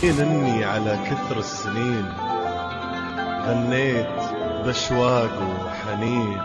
إني على كثر السنين غنيت بشواق وحنين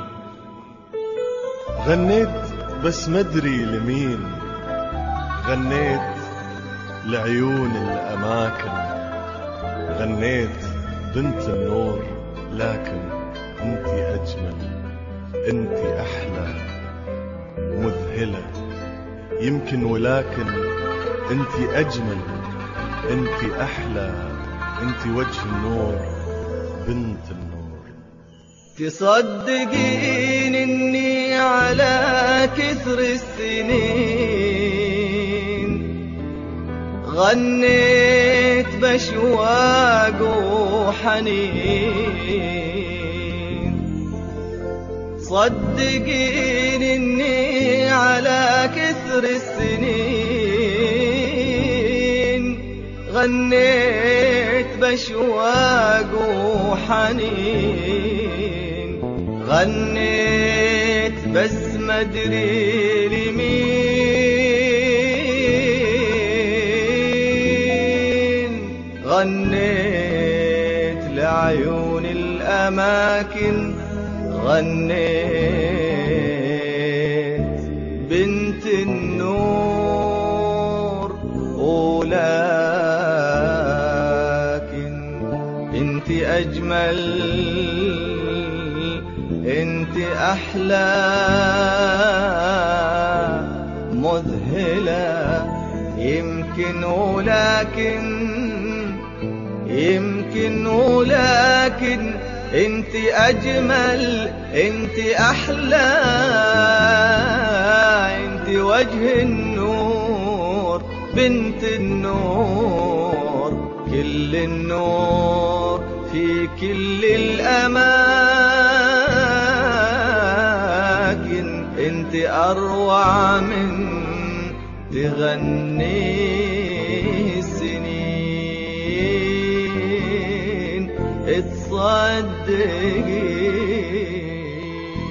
غنيت بس مدري لمين غنيت لعيون الأماكن غنيت بنت النور لكن انت أجمل انت أحلى مذهلة يمكن ولكن انت أجمل انت أحلى انت وجه النور بنت النور تصدقين اني على كثر السنين غنيت بشواق وحنين صدقين اني على كثر السنين غنيت بشواق وحنين غنيت بس مدري لمين غنيت لعيون الأماكن غنيت بنت النور ولكن انت أجمل انت أحلى مذهلة يمكن ولكن يمكن ولكن انت اجمل انت احلى انت وجه النور بنت النور كل النور في كل الاماكن انت اروع من تغني السنين تصدقين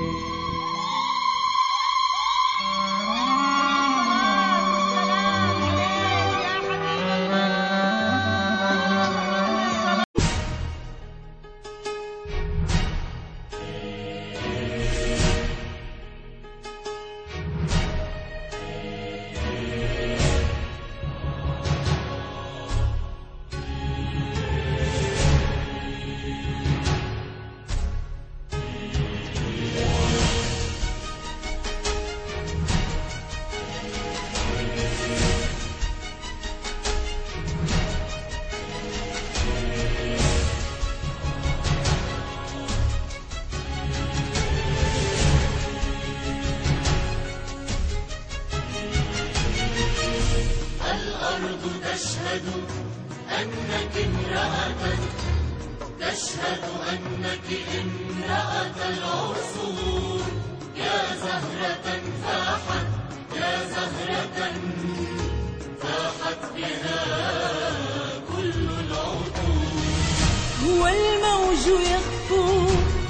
الأرض تشهد أنك امرأة تشهد أنك امرأة العصور يا زهرة فاحت يا زهرة فاحت بها كل العطور هو الموج يخفو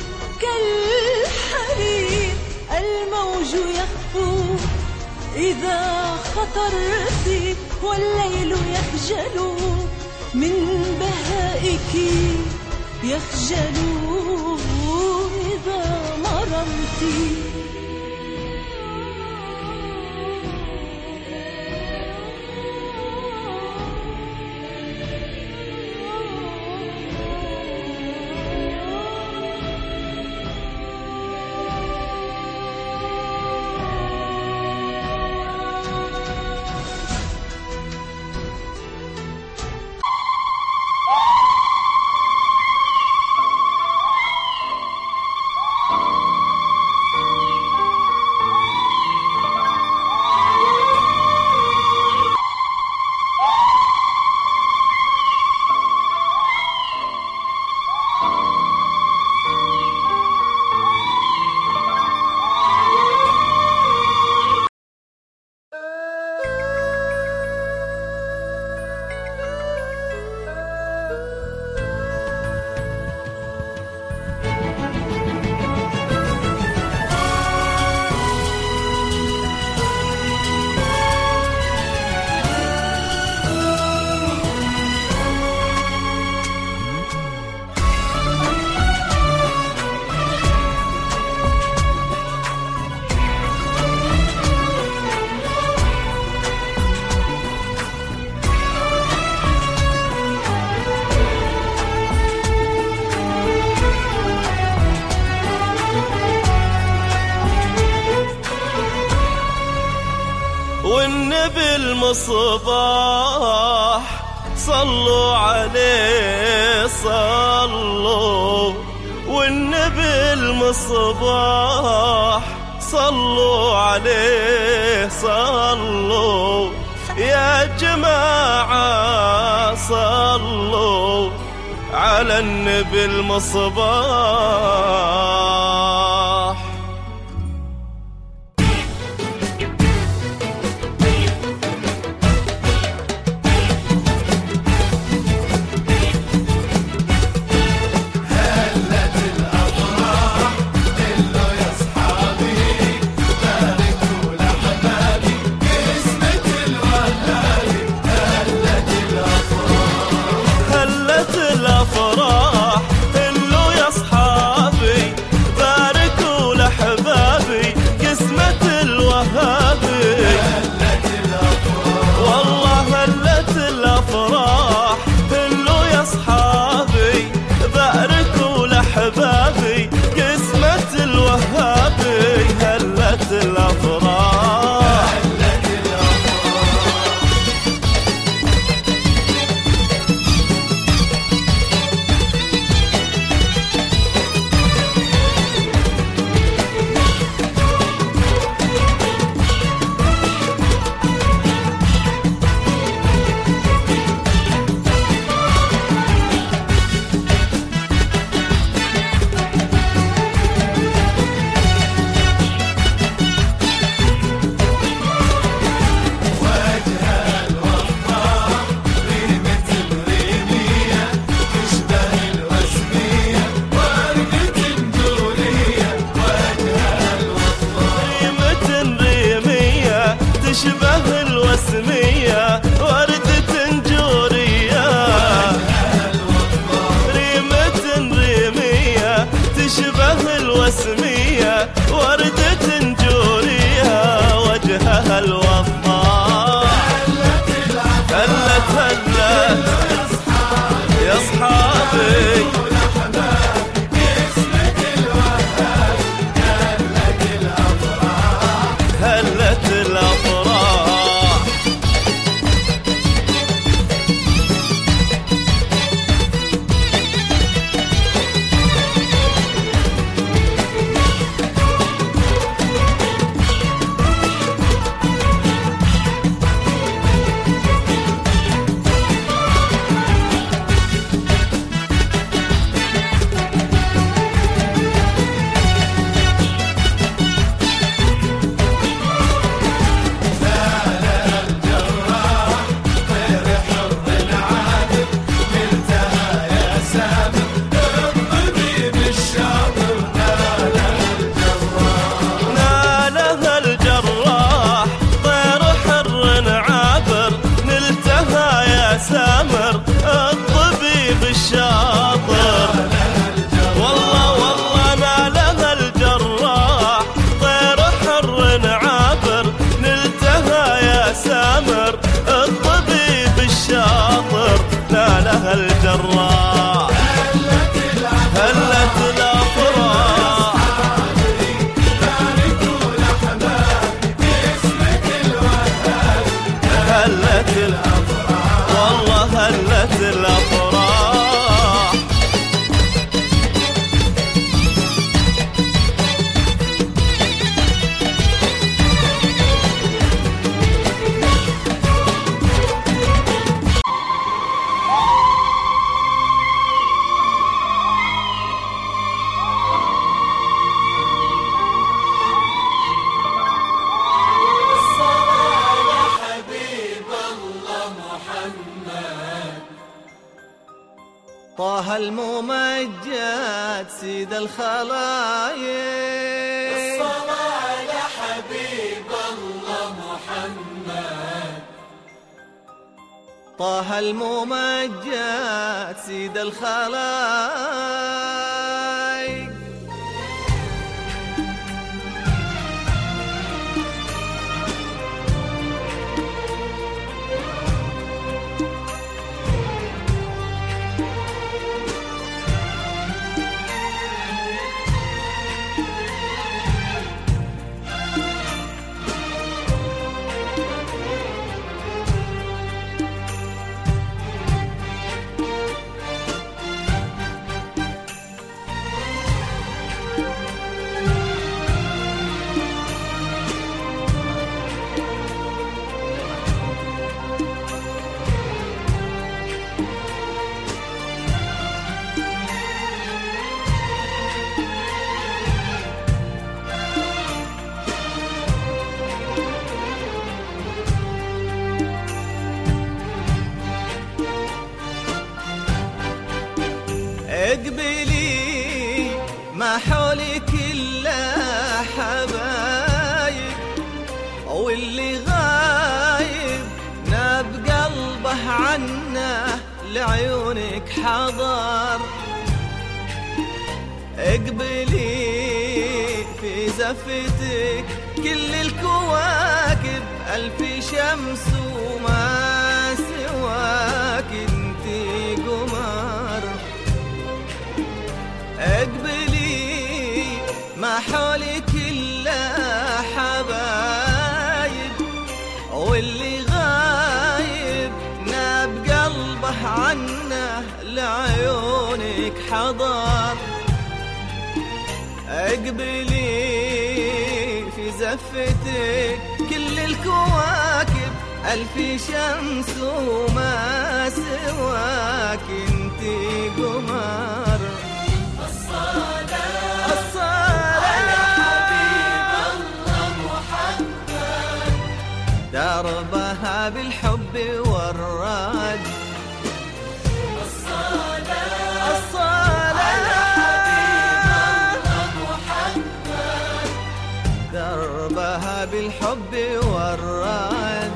كالحرير الموج يخفو إذا خطرت والليل يخجل من بهائك يخجل إذا مررت والنبي المصباح صلوا عليه صلوا والنبي المصباح صلوا عليه صلوا يا جماعة صلوا على النبي المصباح هلت الافراح هلوا يا اصحابي باركوا لاحبابي قسمة الوهابي والله هلت الافراح هلوا يا اصحابي باركوا لاحبابي قسمة الوهابي هلت الافراح ريمة ريمية تشبه الوسمية وردة جورية ريمة ريمية تشبه الوسمية وردة جورية وجهها الوضاح هلت هلت يا اصحابي هلت الافراح نالها الجراح طير حر عابر نلتها يا سامر الطبيب الشاطر والله والله نالها الجراح طير حر عابر نلتها يا سامر الطبيب الشاطر نالها الجراح هلت الافراح هلت الافراح والله هلت الافراح طه الممجد سيد الخلايق الصلاة على حبيب الله محمد طه الممجد سيد الخلايق اقبلي ما حولك الا حبايب واللي غايب ناب قلبه عنه لعيونك حضر اقبلي في زفتك كل الكواكب ألف شمس وما سواك انتي قمر اقبلي ما حولك الا حبايب واللي غايب ناب قلبه عنه لعيونك حضر اقبلي في زفتك كل الكواكب ألف شمس وما سواك انتي قمر الصلاة الصلاة على حبيب الله محمد دربها بالحب والرد الصلاة الصلاة على حبيب الله محمد دربها بالحب والرد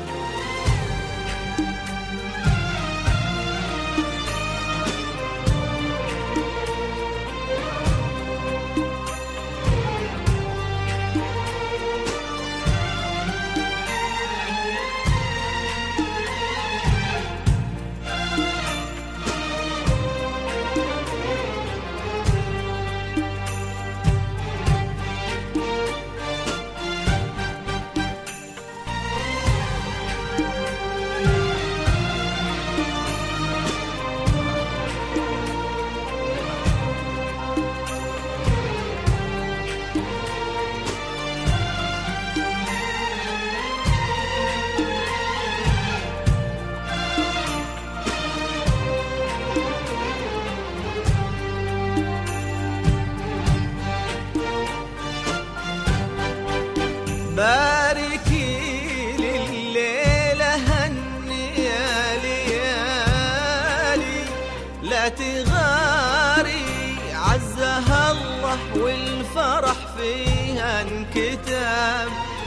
باركي لليلة هني يا ليالي لا تغاري عزها الله والفرح فيها انكتب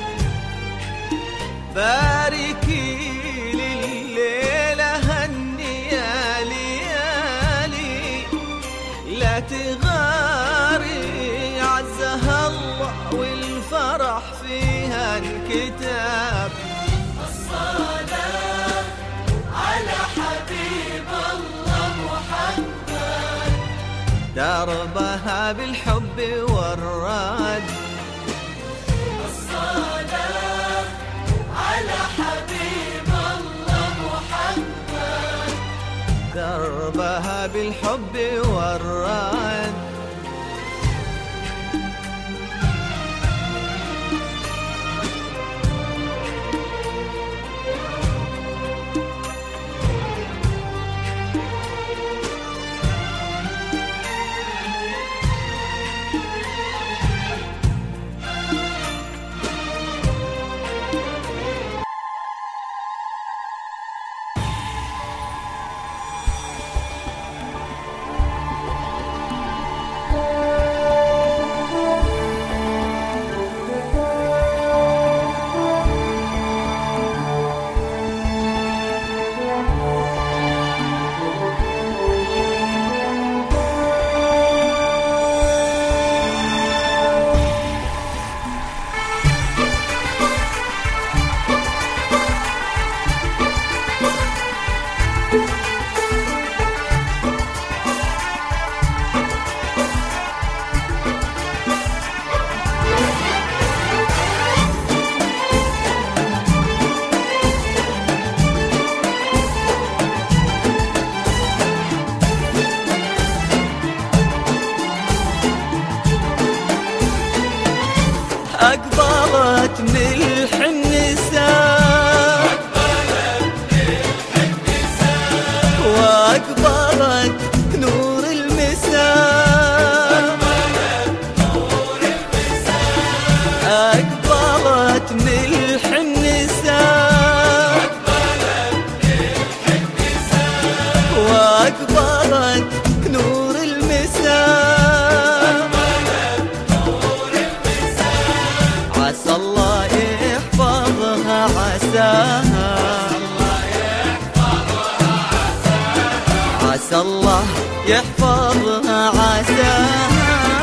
باركي لليلة هني يا ليالي لا تغاري عزها الله والفرح فيها انكتاب الصلاة على حبيب الله محمد دربها بالحب والرد الصلاة على حبيب الله محمد دربها بالحب والرد الله يحفظها عساها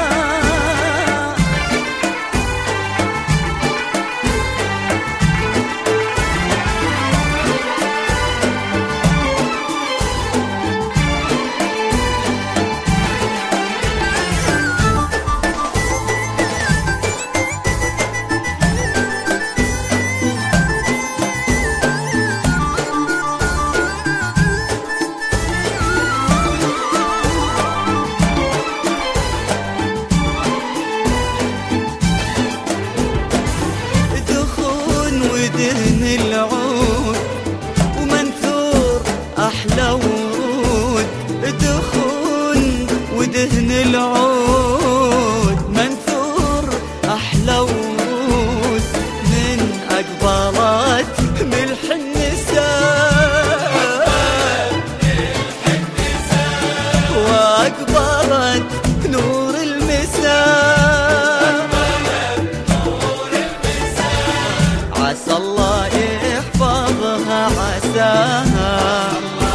دخون ودهن العود ومنثور احلى ورود دخون ودهن العود منثور احلى ورود من اقبالات ملح النساء واقبلت نور المساء عسى الله يحفظها عساها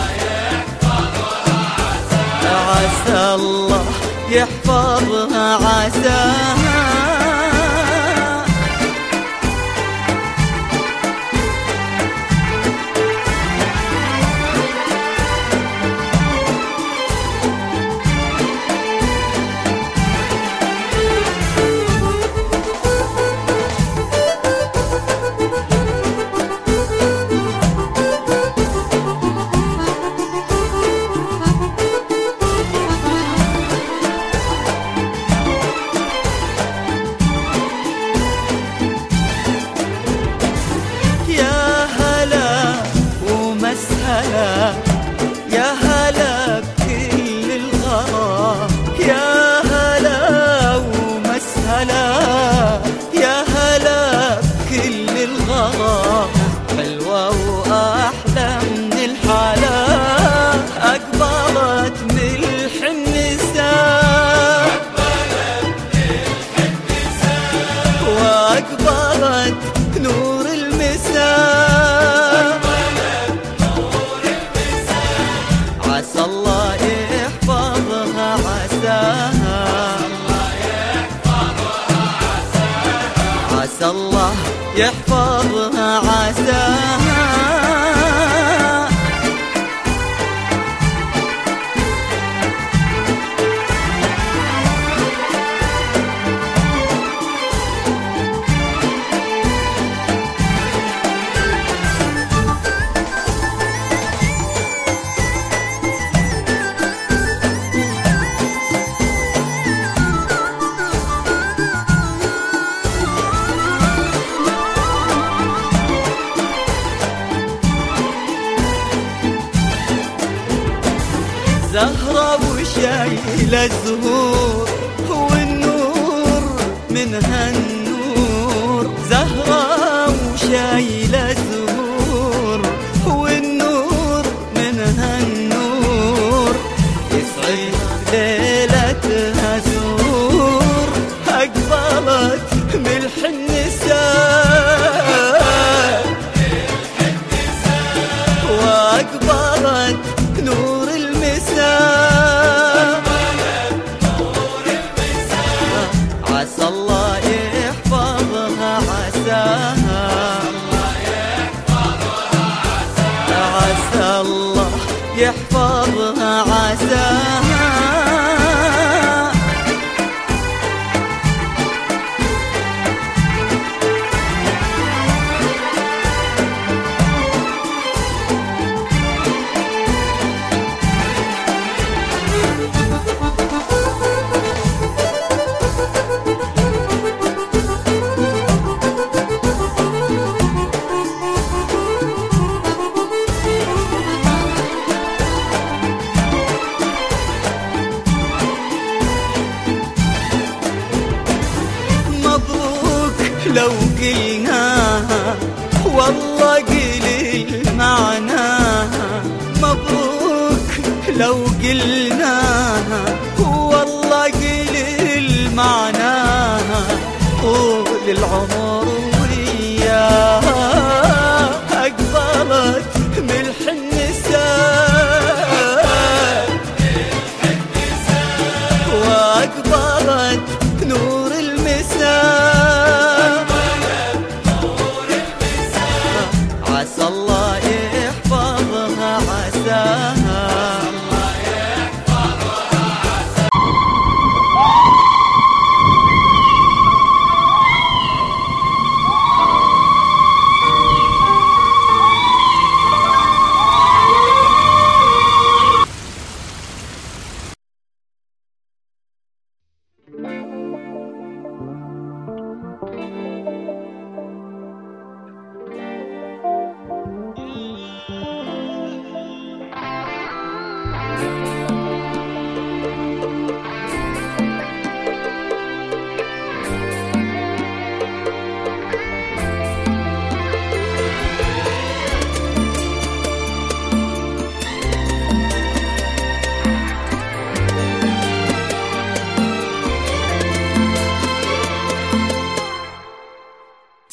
عسى الله يحفظها عساها يا هلا ومسهلا يا هلا بكل الغرام يا هلا ومسهلا يا هلا بكل الغرام حلوة وأحلى من الحلا أقبلت ملح النساء وأقبلت نور المساء عسى الله يحفظها عساها عسى الله يحفظها عساها زهرة وشايلة زهور والنور منها النور زهرة وشايلة زهور والنور منها النور يسعد ليلتها زور أقبلت ملح النساء واقبلت نور المساء عسى الله يحفظها عساها عسى الله يحفظها عساها مبروك لو قلناها والله قليل معناها مبروك لو قلناها والله قليل معناها طول العمر وياها أقبلت ملح النساء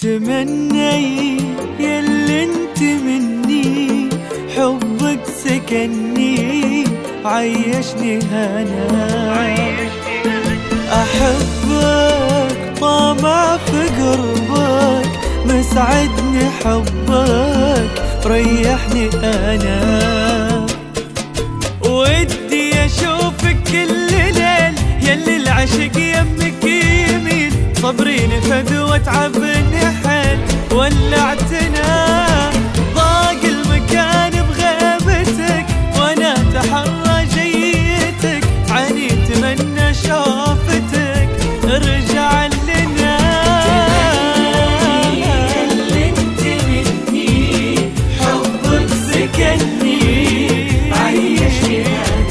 تمني يلي انت مني حبك سكني عيشني هنا احبك طامع في قربك مسعدني حبك ريحني انا ودي اشوفك كل ليل يلي العشق يمك يميل صبري نفذ واتعب نحل ولعتنا ضاق المكان بغيبتك وانا تحرى جيتك عيني تمنى شوفتك ارجع لنا حبك سكني عيشني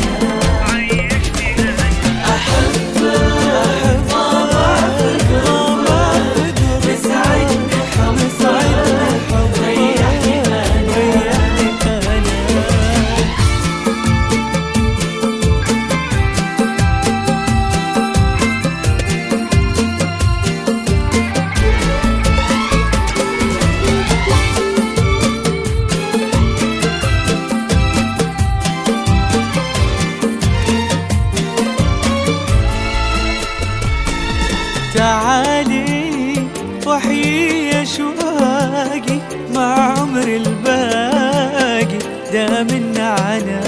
تعالي وحي اشواقي مع عمر الباقي دام النعنا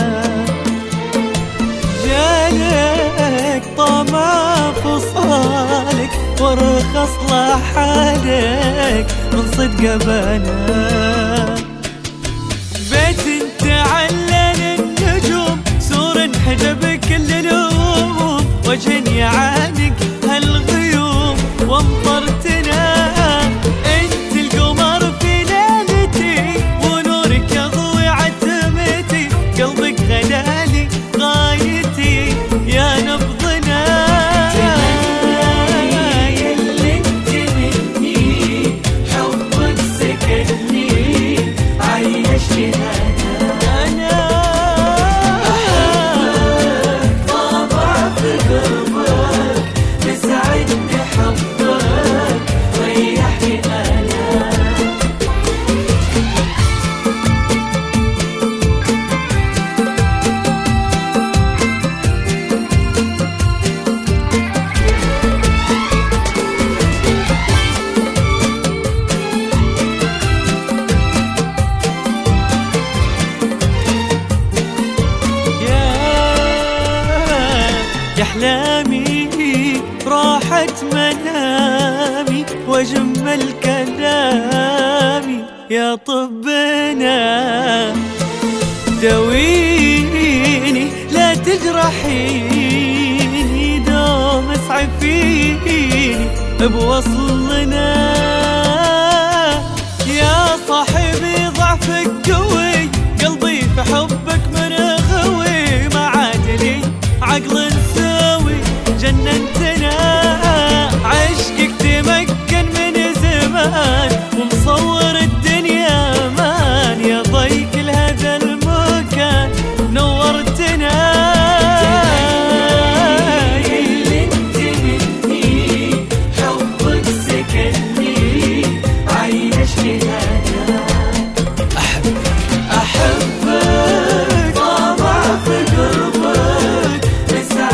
جالك طمع فصالك وارخص لحالك من صدق بنا بيت انت علل النجوم سور انحجب كل الهموم وجه يعانق هالغيوم وامطرتنا انت القمر في ليلتي ونورك يضوي عتمتي قلبك غلالي غايتي يا نبضنا يلي انت مني حبك سكني عيشني انا احبك طابع في قلبك مسعدني حبك ريحني انا يا يا احلامي راحت منامي واجمل كلامي يا طبنا دويني لا تجرحيني دوم اسعفيني بوصلنا يا صاحبي ضعفك قوي قلبي في حبك من غوي ما عادلي عقل نسوي جننتنا عشقك تمكن من زمان ومصور الدنيا مان يا ضي كل هذا المكان نورتنا اللي انت مني حبك سكني عيشني انا احبك طمع في قربك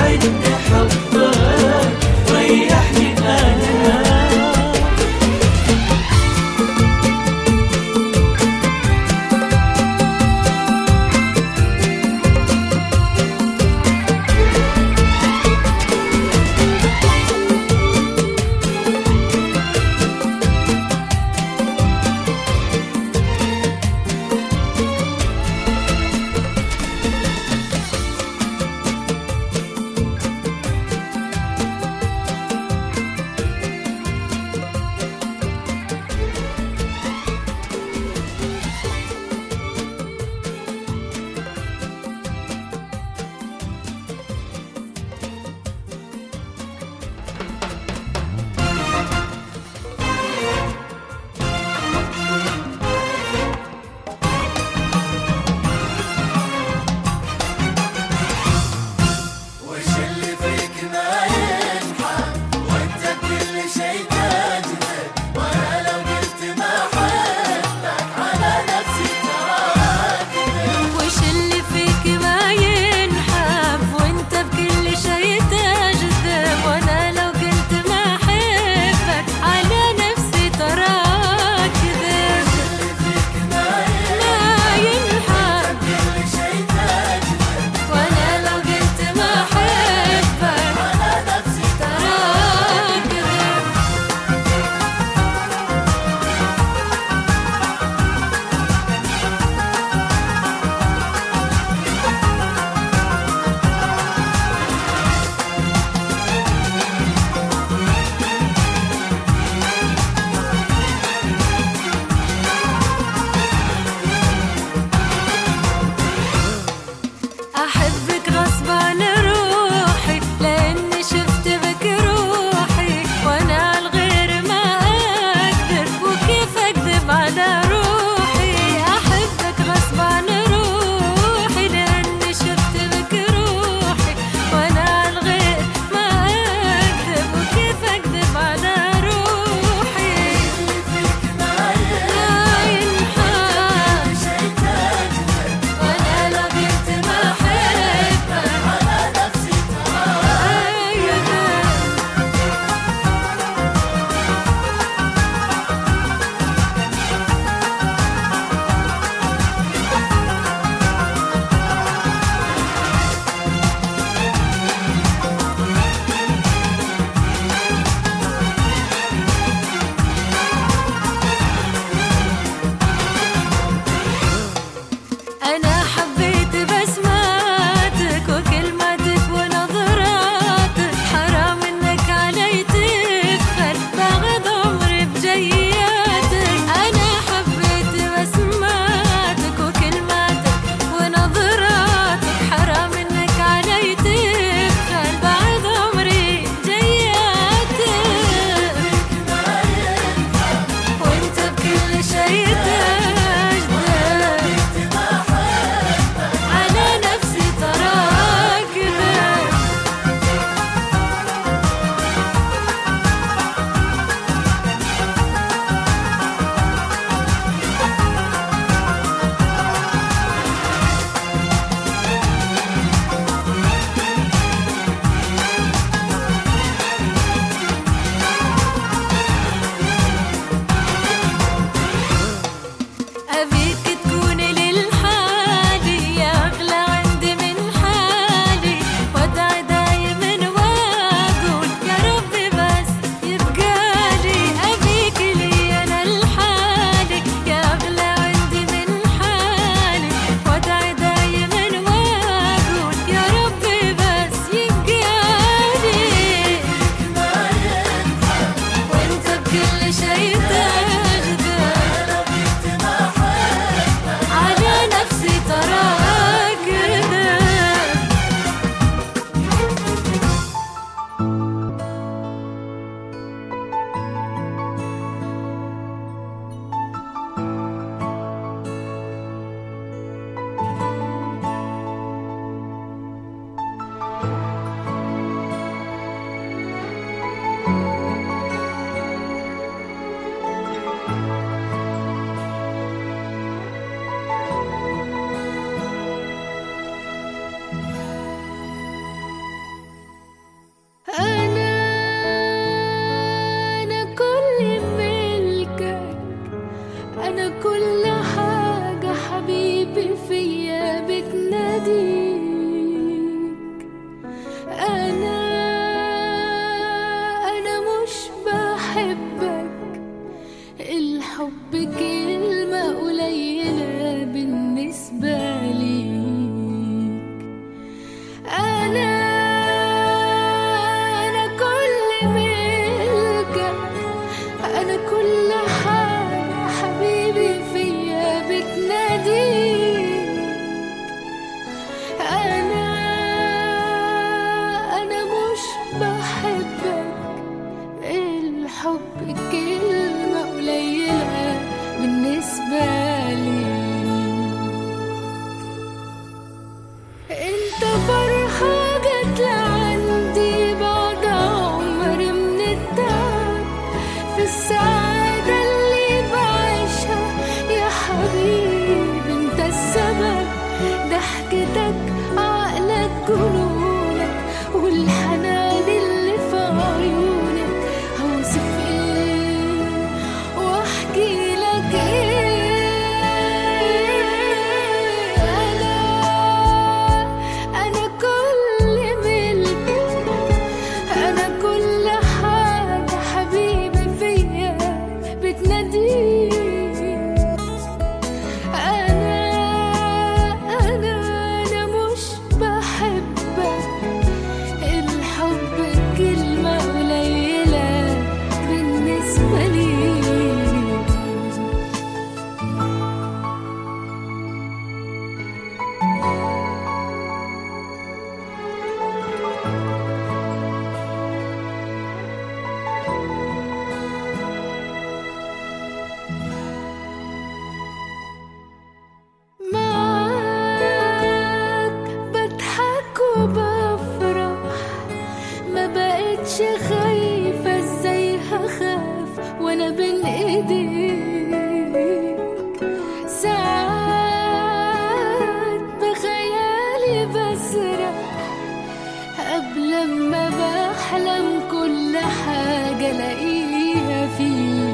الاقيها فيه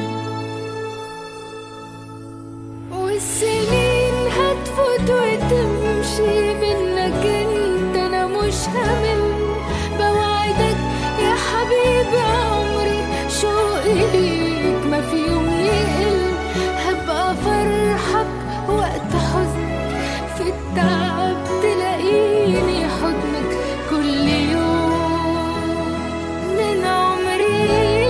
والسنين هتفوت وتمشي منك انت انا مش همل بوعدك يا حبيبي عمري شوقي ليك ما في يوم يقل هبقى فرحك وقت حزن في التعب تلاقيني حضنك كل يوم من عمري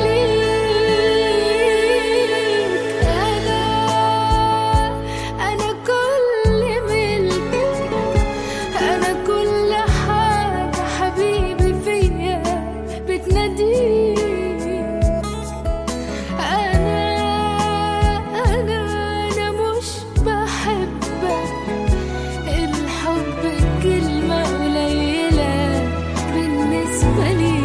ليك أنا أنا كل ملك أنا كل حاجة حبيبي فيا بتناديك أنا أنا أنا مش بحبك الحب كلمة قليلة بالنسبة لي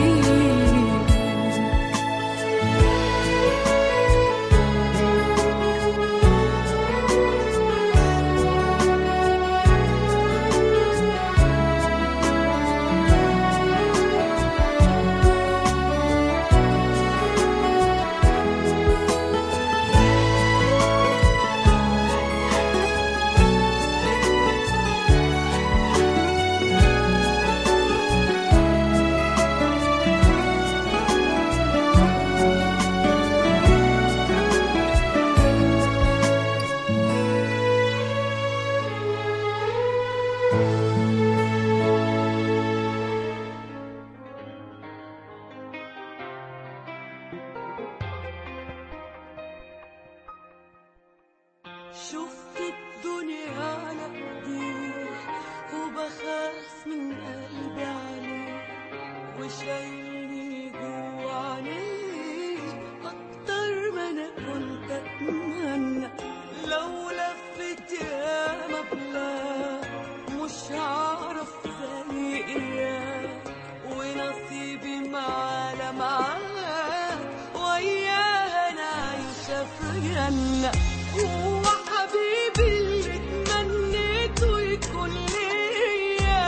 شفت الدنيا على ايديه وبخاف من قلبي عليه وشايلني جوا عينيه اكتر ما انا كنت اتمنى لو لفت يا بلاد مش هعرف زي اياه ونصيبي معاه معاه وياه انا عايشه في جنه هو حبيبي اللي تمنيته يكون ليا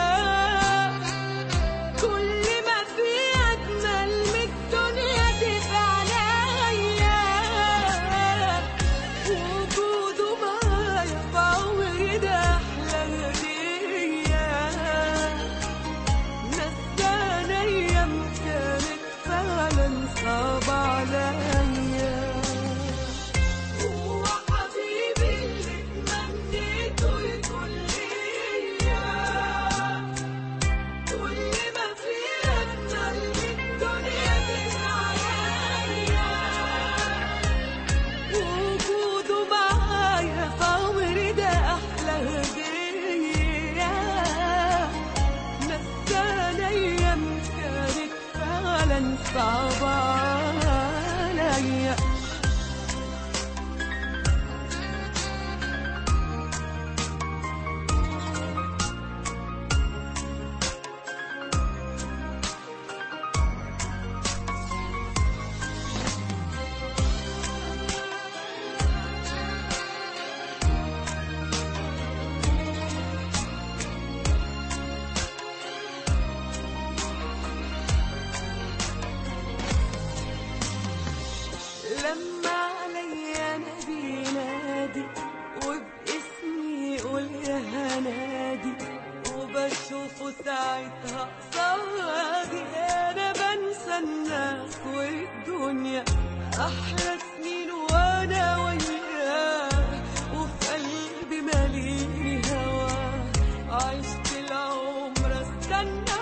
كل ما في أجمل من الدنيا تبقى عليا وجوده معايا في عمري ده أحلى هدية نسانا أيام كانت فعلا صعبة عليا هو حبيبي اللي تمنيته يكون ليا كل ما في أجمل من الدنيا تبقى عليا وجوده معايا في عمري ده أحلى هدية نسانا أيام كانت فعلا صعبة عليا لما عليا نبي نادي وباسمي يقول يا هنادي وبشوفه ساعتها قصادي انا بنسى الناس والدنيا احلى سنين وانا وياه وفي قلبي ماليني هواه عشت العمر استنى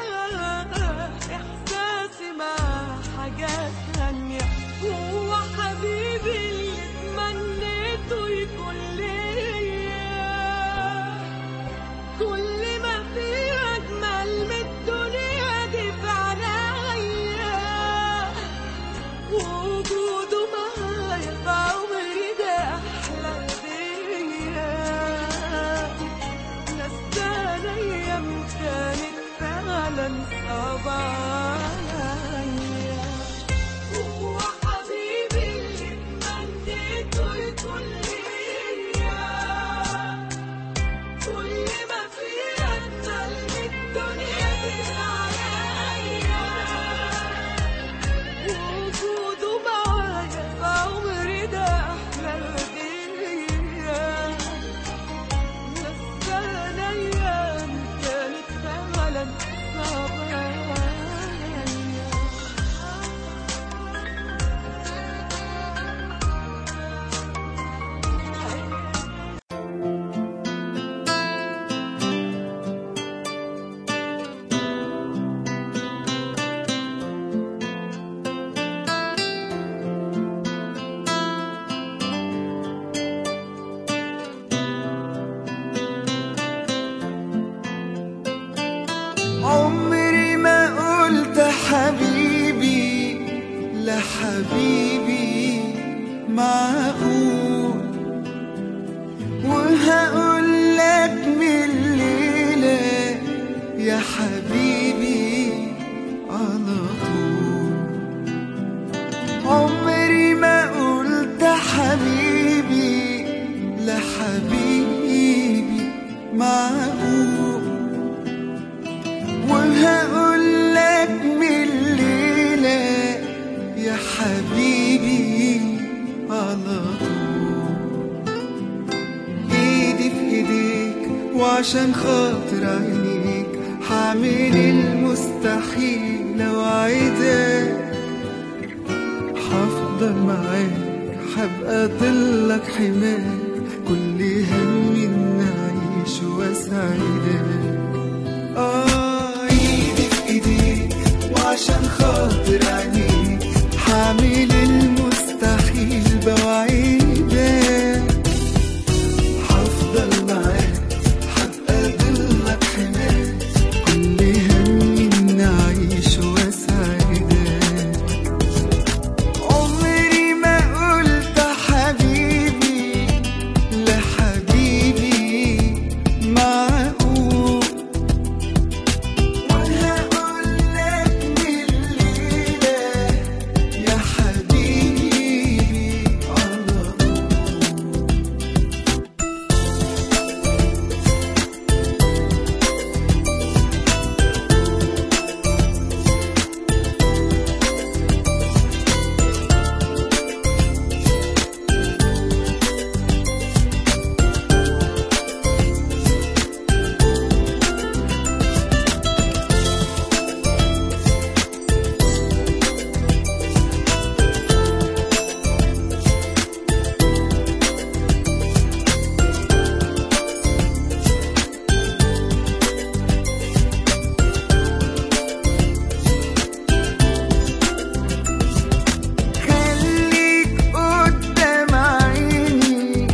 احساسي مع حاجات تانية هو حبيبي اللي تمنيته يكون ليا كل ما في اجمل من الدنيا دي في عليا وجوده معايا في عمري ده احلى هديه نسانا ايام كانت فعلا صعبة عليا هو حبيبي اللي تمنيته يكون ليا كل ما في أجمل من الدنيا تبقى عليا وجوده معقول وهقول لك من الليلة يا حبيبي على طول عمري ما قلت حبيبي لحبيبي معقول وهقول لك من الليلة يا حبيبي على طول ايدي في ايديك وعشان خاطر عينيك حعمل المستحيل اوعدك حفضل معاك حبقى ضلك حماك كل همي ان اعيش واسعدك آه ايدي في ايديك وعشان خاطر عينيك حعمل المستحيل بوعدك حفضل معاك حبقى ضلك حماك كل همي ان اعيش واسعدك عمري ما قلت حبيبي لحبيبي معقول وانا اقول لك من الليله يا حبيبي على طول خليك قدام عيني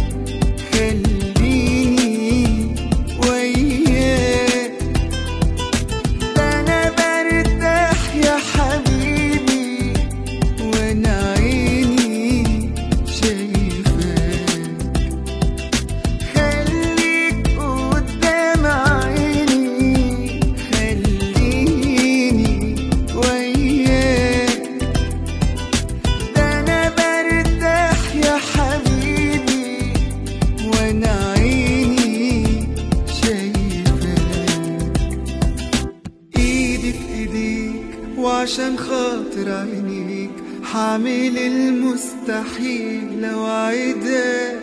خليني وياك ده انا برتاح يا حبيبي وانا عيني شايفاك خليك قدام عيني خليني وياك ده انا برتاح يا حبيبي وانا عيني شايفاك ايدي في ايديك وعشان خاطر عينيك حعمل المستحيل اوعدك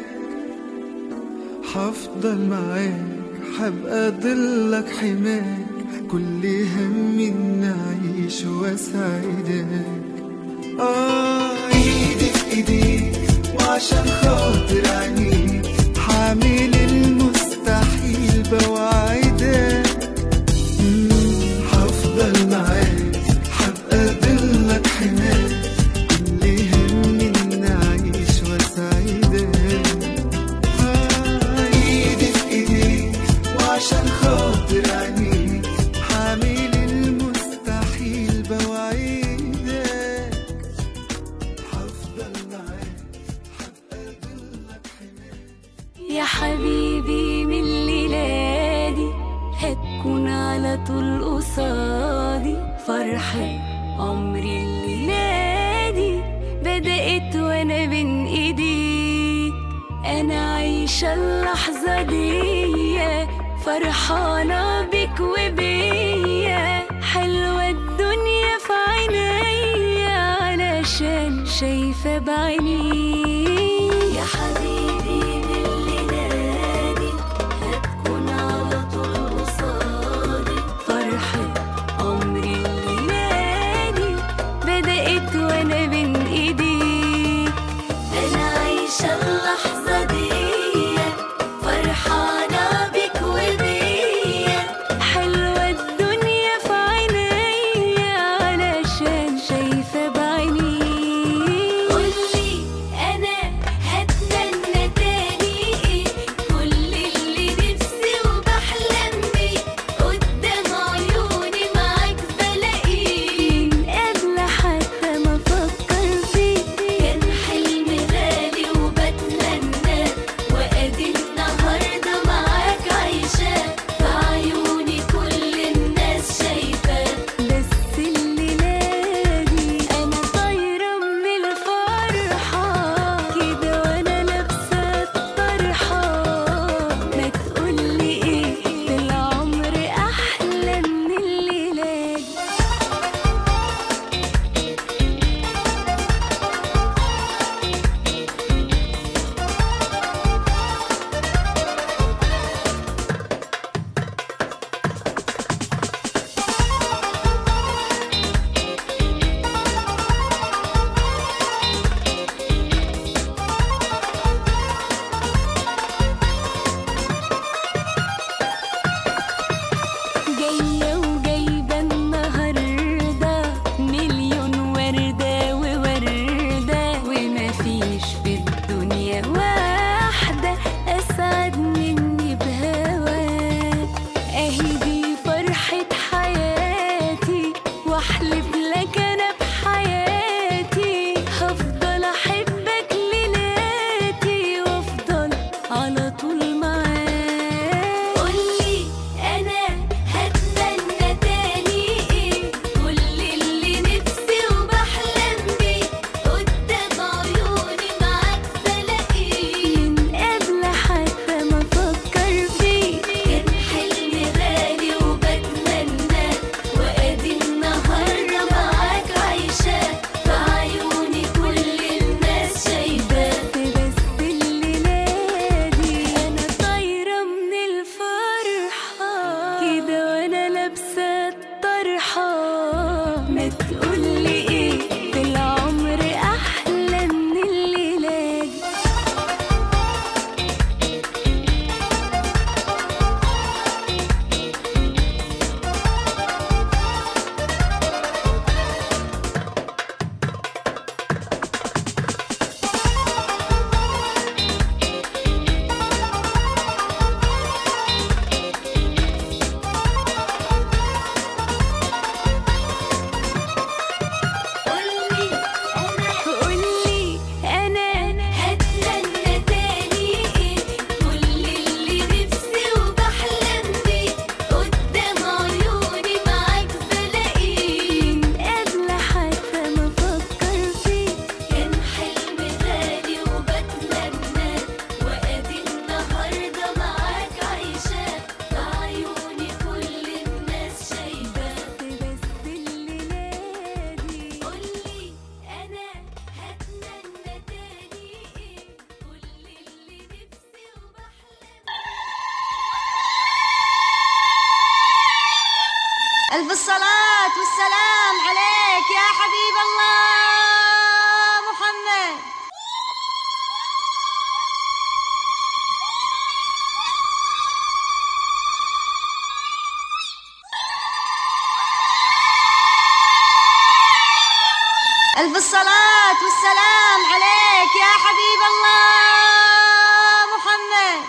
حفضل معاك حبقى ضلك حماك كل همي ان اعيش واسعدك آه ايدي في ايديك وعشان خاطر عينيك حامل المستحيل بوعدك مم، هفضل معاك حبقى ضلك حماك كل همي ان اعيش واسعدك آه ايدي في ايديك وعشان خاطر عينيك حامل المستحيل بوعدك هفضل معاك حبقى ضلك حماك يا حبيبي من ليلادي هتكون على طول قصادي فرحة عمري الليلادي بدأت وانا بين ايديك انا عايشة اللحظة دي فرحانة بك وبيا حلوة الدنيا في عينيا علشان شايفة بعيني يا حبيبي من الليلادي هتكون على طول قصادي فرحة عمري الليلادي بدأت وانا بين ايديك انا عايشة اللحظة دي فرحانة بك وبيا حلوة الدنيا في عينيا علشان شايفة بعيني قولي انا واحلف لك انا بحياتي هفضل احبك ليلاتي وافضل على طول معاك قولي انا هتمنى تاني ايه كل اللي نفسي وبحلم بيه قدام عيوني معاك بلاقيه من قبل حتى ما افكر فيه كان حلم غالي وبتمنى وادي النهارده معاك عايشاه في عيوني كل الناس شايفاه بس الليله دي انا طايره من الفرحه كده وانا لابسه الطرحه ما تقولي ايه في العمر احلى من الليله دي قولي أنا قولي أنا هتمنى تاني إيه كل اللي نفسي وبحلم بيه قدام عيوني معاك بلاقيه من قبل حتى ما أفكر فيه كان حلم غالي وبتمنى وأدي النهاردة معاك عايشاه في عيوني كل الناس شايفاه بس الليلة دي قولي أنا هتمنى تاني إيه كل اللي نفسي وبحلم ألف الصلاة والسلام عليك يا حبيب الله محمد ألف الصلاة والسلام عليك يا حبيب الله محمد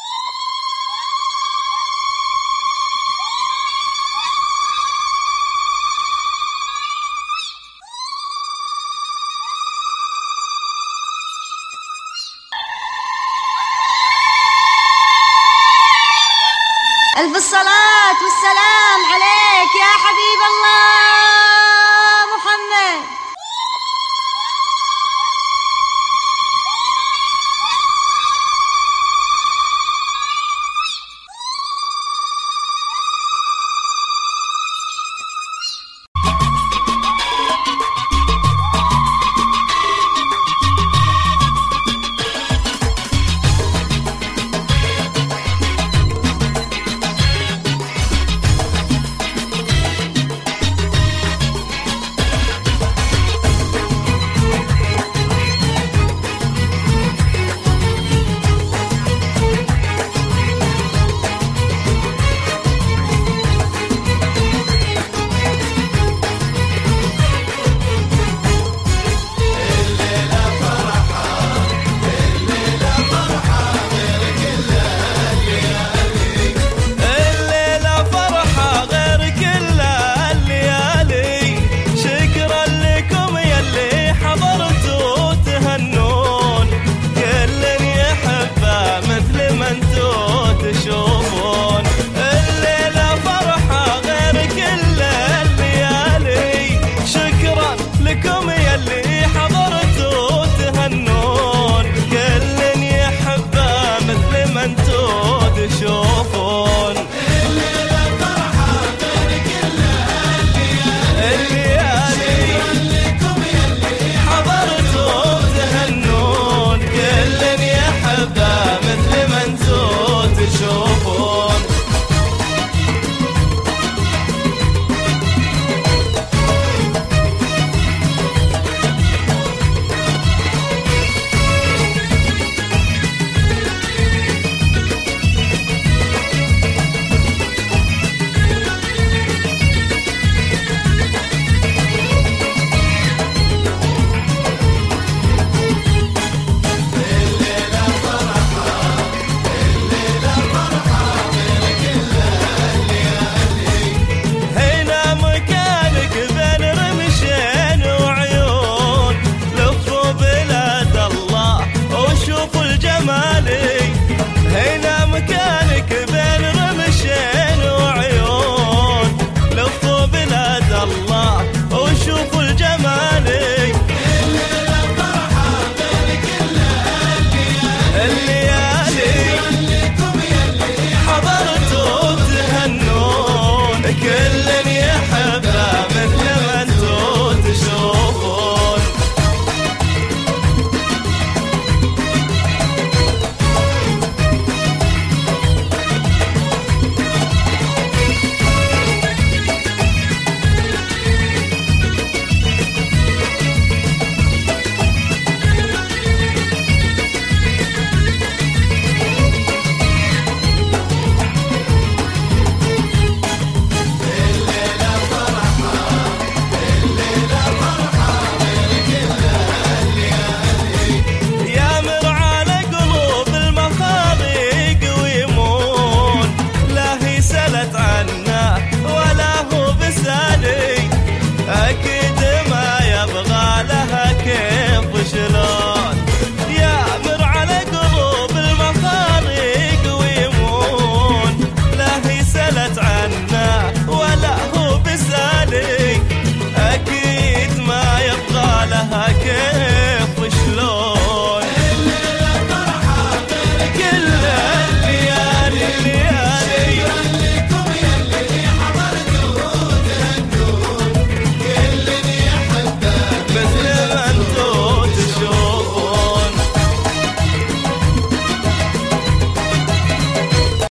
ألف الصلاة والسلام عليك يا حبيب الله محمد الله